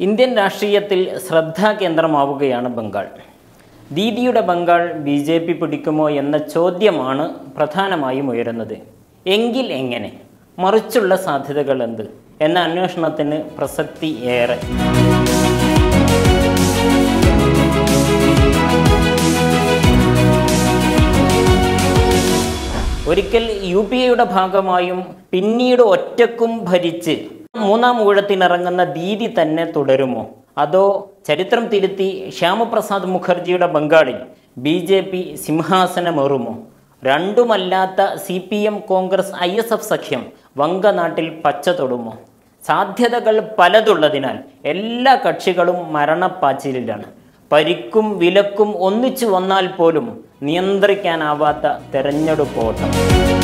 Indian രാഷ്ട്രീയത്തിൽ ശ്രദ്ധാകേന്ദ്രമാവുകയാണ് ബംഗാൾ ദീദിയുടെ ബംഗാൾ ബി ജെ പി പിടിക്കുമോ എന്ന ചോദ്യമാണ് പ്രധാനമായും ഉയരുന്നത് എങ്കിൽ എങ്ങനെ മറിച്ചുള്ള സാധ്യതകൾ എന്ത് എന്ന അന്വേഷണത്തിന് പ്രസക്തി ഏറെ ഒരിക്കൽ യു പി എയുടെ ഭാഗമായും പിന്നീട് ഒറ്റക്കും ഭരിച്ച് മൂന്നാം ഊഴത്തിനിറങ്ങുന്ന ദീദി തന്നെ തുടരുമോ അതോ ചരിത്രം തിരുത്തി ശ്യാമപ്രസാദ് മുഖർജിയുടെ ബംഗാളിൽ ബി ജെ പി സിംഹാസനമേറുമോ രണ്ടുമല്ലാത്ത C P M Congress I S F സഖ്യം വങ്കനാട്ടിൽ പച്ച തൊടുമോ സാധ്യതകൾ പലതുള്ളതിനാൽ എല്ലാ കക്ഷികളും മരണപ്പാച്ചിലിലാണ് പരിക്കും വിലക്കും ഒന്നിച്ചു വന്നാൽ പോലും നിയന്ത്രിക്കാനാവാത്ത തെരഞ്ഞെടുപ്പ് ഓട്ടം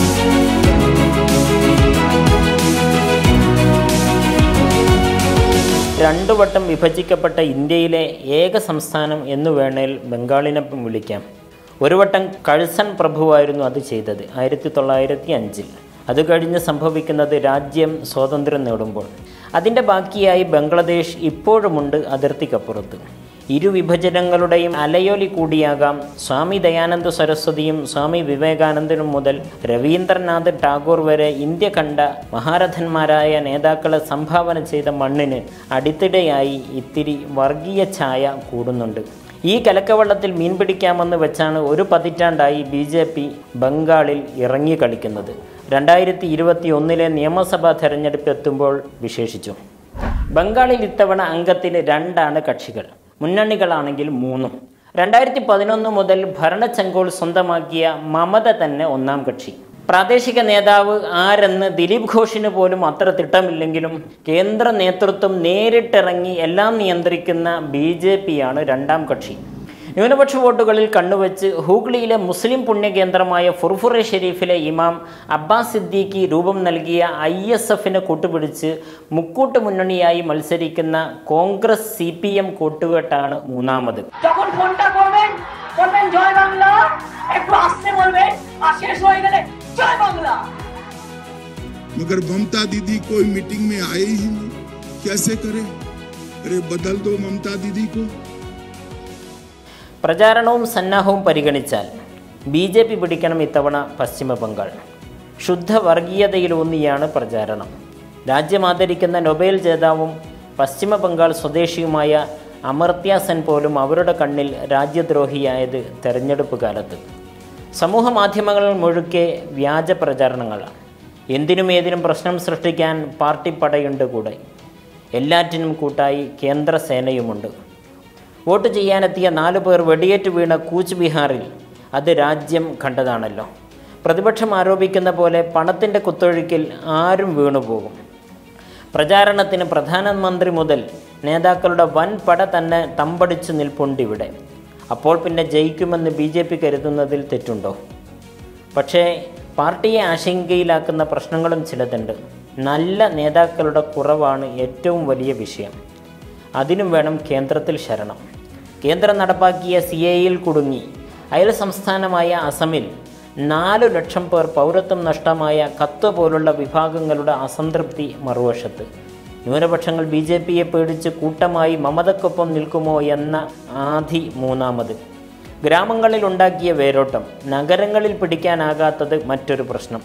രണ്ടു വട്ടം വിഭജിക്കപ്പെട്ട ഇന്ത്യയിലെ ഏക സംസ്ഥാനം എന്നു വേണേൽ ബംഗാളിനെ വിളിക്കാം ഒരു വട്ടം കഴ്സൺ പ്രഭുവായിരുന്നു അത് ചെയ്തത് ആയിരത്തി തൊള്ളായിരത്തി അഞ്ചിൽ അത് കഴിഞ്ഞ് സംഭവിക്കുന്നത് രാജ്യം സ്വാതന്ത്ര്യം നേടുമ്പോൾ അതിൻ്റെ ബാക്കിയായി ബംഗ്ലാദേശ് ഇപ്പോഴുമുണ്ട് അതിർത്തിക്കപ്പുറത്ത് ഇരു വിഭജനങ്ങളുടെയും അലയൊലി കൂടിയാകാം സ്വാമി ദയാനന്ദ സരസ്വതിയും സ്വാമി വിവേകാനന്ദനും മുതൽ രവീന്ദ്രനാഥ് ടാഗോർ വരെ ഇന്ത്യ കണ്ട മഹാരഥന്മാരായ നേതാക്കളെ സംഭാവന ചെയ്ത മണ്ണിന് അടുത്തിടെയായി ഇത്തിരി വർഗീയ ഛായ കൂടുന്നുണ്ട് ഈ കലക്കവെള്ളത്തിൽ മീൻ പിടിക്കാമെന്ന് വെച്ചാണ് ഒരു പതിറ്റാണ്ടായി ബി ജെ പി ബംഗാളിൽ ഇറങ്ങി കളിക്കുന്നത് രണ്ടായിരത്തി ഇരുപത്തി ഒന്നിലെ നിയമസഭാ തെരഞ്ഞെടുപ്പ് എത്തുമ്പോൾ വിശേഷിച്ചു ബംഗാളിൽ ഇത്തവണ അംഗത്തിന് രണ്ടാണ് കക്ഷികൾ മുന്നണികളാണെങ്കിൽ മൂന്നും രണ്ടായിരത്തി പതിനൊന്ന് മുതൽ ഭരണച്ചങ്കോൾ സ്വന്തമാക്കിയ മമത തന്നെ ഒന്നാം കക്ഷി പ്രാദേശിക നേതാവ് ആരെന്ന് ദിലീപ് ഘോഷിന് പോലും അത്ര തിട്ടമില്ലെങ്കിലും കേന്ദ്ര നേതൃത്വം നേരിട്ടിറങ്ങി എല്ലാം നിയന്ത്രിക്കുന്ന ബി ജെ പിയാണ് രണ്ടാം കക്ഷി ന്യൂനപക്ഷ വോട്ടുകളിൽ കണ്ണുവെച്ച് ഹൂഗ്ലിയിലെ മുസ്ലിം പുണ്യകേന്ദ്രമായ ഫുർഫുറെ ഷെരീഫിലെ ഇമാം അബ്ബാസ് സിദ്ദീഖി രൂപം നൽകിയ ഐ എസ് എഫിനെ കൂട്ടുപിടിച്ച് മുക്കൂട്ട് മുന്നണിയായി മത്സരിക്കുന്ന കോൺഗ്രസ് സി പി എം കൂട്ടുകെട്ടാണ് മൂന്നാമത് যখন ফোনটা করবেন বলবেন জয় বাংলা একটু আসতে বলবেন আর শেষ হয়ে গেলে জয় বাংলা मगर ममता दीदी कोई मीटिंग में आए ही नहीं कैसे करे अरे बदल दो ममता दीदी को പ്രചാരണവും സന്നാഹവും പരിഗണിച്ചാൽ ബി ജെ പി പിടിക്കണം ഇത്തവണ പശ്ചിമ ബംഗാൾ ശുദ്ധ വർഗീയതയിലൂന്നിയാണ് പ്രചാരണം രാജ്യം ആദരിക്കുന്ന നൊബേൽ ജേതാവും പശ്ചിമ ബംഗാൾ സ്വദേശിയുമായ അമർത്യ സെൻ പോലും അവരുടെ കണ്ണിൽ രാജ്യദ്രോഹിയായത് തെരഞ്ഞെടുപ്പ് കാലത്ത് സമൂഹ മാധ്യമങ്ങൾ മുഴുക്കെ വ്യാജ പ്രചാരണങ്ങളാണ് എന്തിനും ഏതിനും പ്രശ്നം സൃഷ്ടിക്കാൻ പാർട്ടി പടയുണ്ട് കൂടെ എല്ലാറ്റിനും കൂട്ടായി കേന്ദ്ര സേനയുമുണ്ട് വോട്ട് ചെയ്യാനെത്തിയ നാലു പേർ വെടിയേറ്റ് വീണ കൂച്ച് ബിഹാറിൽ അത് രാജ്യം കണ്ടതാണല്ലോ പ്രതിപക്ഷം ആരോപിക്കുന്ന പോലെ പണത്തിൻ്റെ കുത്തൊഴുക്കിൽ ആരും വീണുപോകും പ്രചാരണത്തിന് പ്രധാനമന്ത്രി മുതൽ നേതാക്കളുടെ വൻ പട തന്നെ തമ്പടിച്ചു നിൽപ്പുണ്ടിവിടെ അപ്പോൾ പിന്നെ ജയിക്കുമെന്ന് ബി ജെ പി കരുതുന്നതിൽ തെറ്റുണ്ടോ പക്ഷേ പാർട്ടിയെ ആശങ്കയിലാക്കുന്ന പ്രശ്നങ്ങളും ചിലതുണ്ട് നല്ല നേതാക്കളുടെ കുറവാണ് ഏറ്റവും വലിയ വിഷയം അതിനും വേണം കേന്ദ്രത്തിൽ ശരണം കേന്ദ്രം നടപ്പാക്കിയ സി എയിൽ കുടുങ്ങി അയൽ സംസ്ഥാനമായ അസമിൽ നാലു ലക്ഷം പേർ പൗരത്വം നഷ്ടമായ കത്ത് പോലുള്ള വിഭാഗങ്ങളുടെ അസംതൃപ്തി മറുവശത്ത് ന്യൂനപക്ഷങ്ങൾ ബി ജെ പിയെ പേടിച്ച് കൂട്ടമായി മമതക്കൊപ്പം നിൽക്കുമോ എന്ന ആധി മൂന്നാമത് ഗ്രാമങ്ങളിൽ ഉണ്ടാക്കിയ വേരോട്ടം നഗരങ്ങളിൽ പിടിക്കാനാകാത്തത് മറ്റൊരു പ്രശ്നം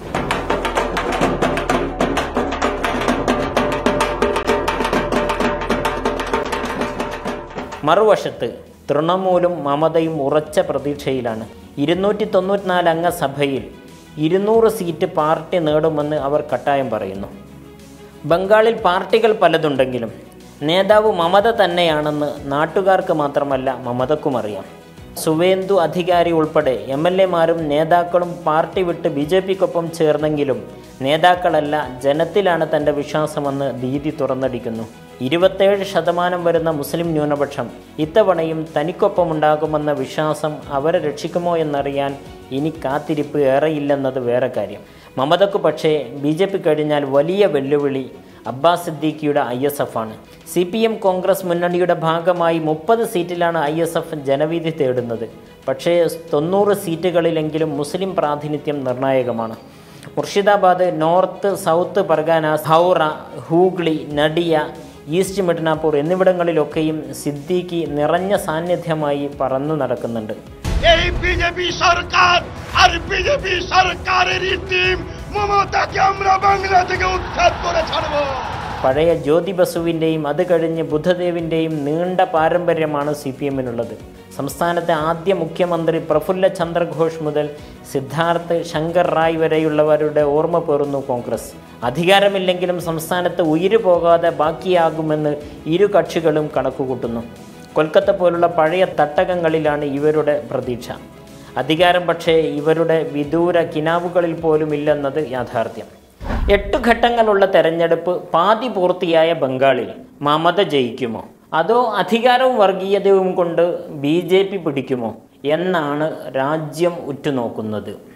മറുവശത്ത് തൃണമൂലും മമതയും ഉറച്ച പ്രതീക്ഷയിലാണ് ഇരുന്നൂറ്റി തൊണ്ണൂറ്റിനാല് അംഗ സഭയിൽ ഇരുന്നൂറ് സീറ്റ് പാർട്ടി നേടുമെന്ന് അവർ കട്ടായം പറയുന്നു ബംഗാളിൽ പാർട്ടികൾ പലതുണ്ടെങ്കിലും നേതാവ് മമത തന്നെയാണെന്ന് നാട്ടുകാർക്ക് മാത്രമല്ല മമതക്കും അറിയാം സുവേന്ദു അധികാരി ഉൾപ്പെടെ എം എൽ എമാരും നേതാക്കളും പാർട്ടി വിട്ട് ബി ജെ പിക്കൊപ്പം ചേർന്നെങ്കിലും നേതാക്കളല്ല ജനത്തിലാണ് തൻ്റെ വിശ്വാസമെന്ന് ദീദി തുറന്നടിക്കുന്നു ഇരുപത്തേഴ് ശതമാനം വരുന്ന മുസ്ലിം ന്യൂനപക്ഷം ഇത്തവണയും തനിക്കൊപ്പമുണ്ടാകുമെന്ന വിശ്വാസം അവരെ രക്ഷിക്കുമോ എന്നറിയാൻ ഇനി കാത്തിരിപ്പ് ഏറെയില്ലെന്നത് വേറെ കാര്യം മമതക്ക് പക്ഷേ ബി ജെ പി കഴിഞ്ഞാൽ വലിയ വെല്ലുവിളി അബ്ബാസ് സിദ്ദീഖിയുടെ ഐ എസ് എഫ് ആണ് സി പി എം കോൺഗ്രസ് മുന്നണിയുടെ ഭാഗമായി മുപ്പത് സീറ്റിലാണ് ഐ എസ് എഫ് ജനവിധി തേടുന്നത് പക്ഷേ തൊണ്ണൂറ് സീറ്റുകളിലെങ്കിലും മുസ്ലിം പ്രാതിനിധ്യം നിർണായകമാണ് Murshidabad north south Pargana Howrah Hooghly Nadia east Midnapore എന്നിവിടങ്ങളിലൊക്കെയും സിദ്ദീഖി നിറഞ്ഞ സാന്നിധ്യമായി പറന്നു നടക്കുന്നുണ്ട് এই বিজেপি সরকার আর বিজেপি সরকারের টিম মমতাকে আমরা বাংলা থেকে উৎখাত করে ছাড়বো പഴയ ജ്യോതി ബസുവിൻ്റെയും അത് കഴിഞ്ഞ് ബുദ്ധദേവിൻ്റെയും നീണ്ട പാരമ്പര്യമാണ് സി പി എമ്മിനുള്ളത് സംസ്ഥാനത്തെ ആദ്യ മുഖ്യമന്ത്രി പ്രഫുല്ല ചന്ദ്രഘോഷ് മുതൽ സിദ്ധാർത്ഥ് ശങ്കർ റായ് വരെയുള്ളവരുടെ ഓർമ്മ പേറുന്നു കോൺഗ്രസ് അധികാരമില്ലെങ്കിലും സംസ്ഥാനത്ത് ഉയിര് പോകാതെ ബാക്കിയാകുമെന്ന് ഇരു കക്ഷികളും കണക്കുകൂട്ടുന്നു കൊൽക്കത്ത പോലുള്ള പഴയ തട്ടകങ്ങളിലാണ് ഇവരുടെ പ്രതീക്ഷ അധികാരം പക്ഷേ ഇവരുടെ വിദൂര കിനാവുകളിൽ പോലും ഇല്ലെന്നത് യാഥാർത്ഥ്യം എട്ട് ഘട്ടങ്ങളുള്ള തെരഞ്ഞെടുപ്പ് പാതി പൂർത്തിയായ ബംഗാളിൽ മമത ജയിക്കുമോ അതോ അധികാരവും വർഗീയതയും കൊണ്ട് ബി ജെ പി പിടിക്കുമോ എന്നാണ് രാജ്യം ഉറ്റുനോക്കുന്നത്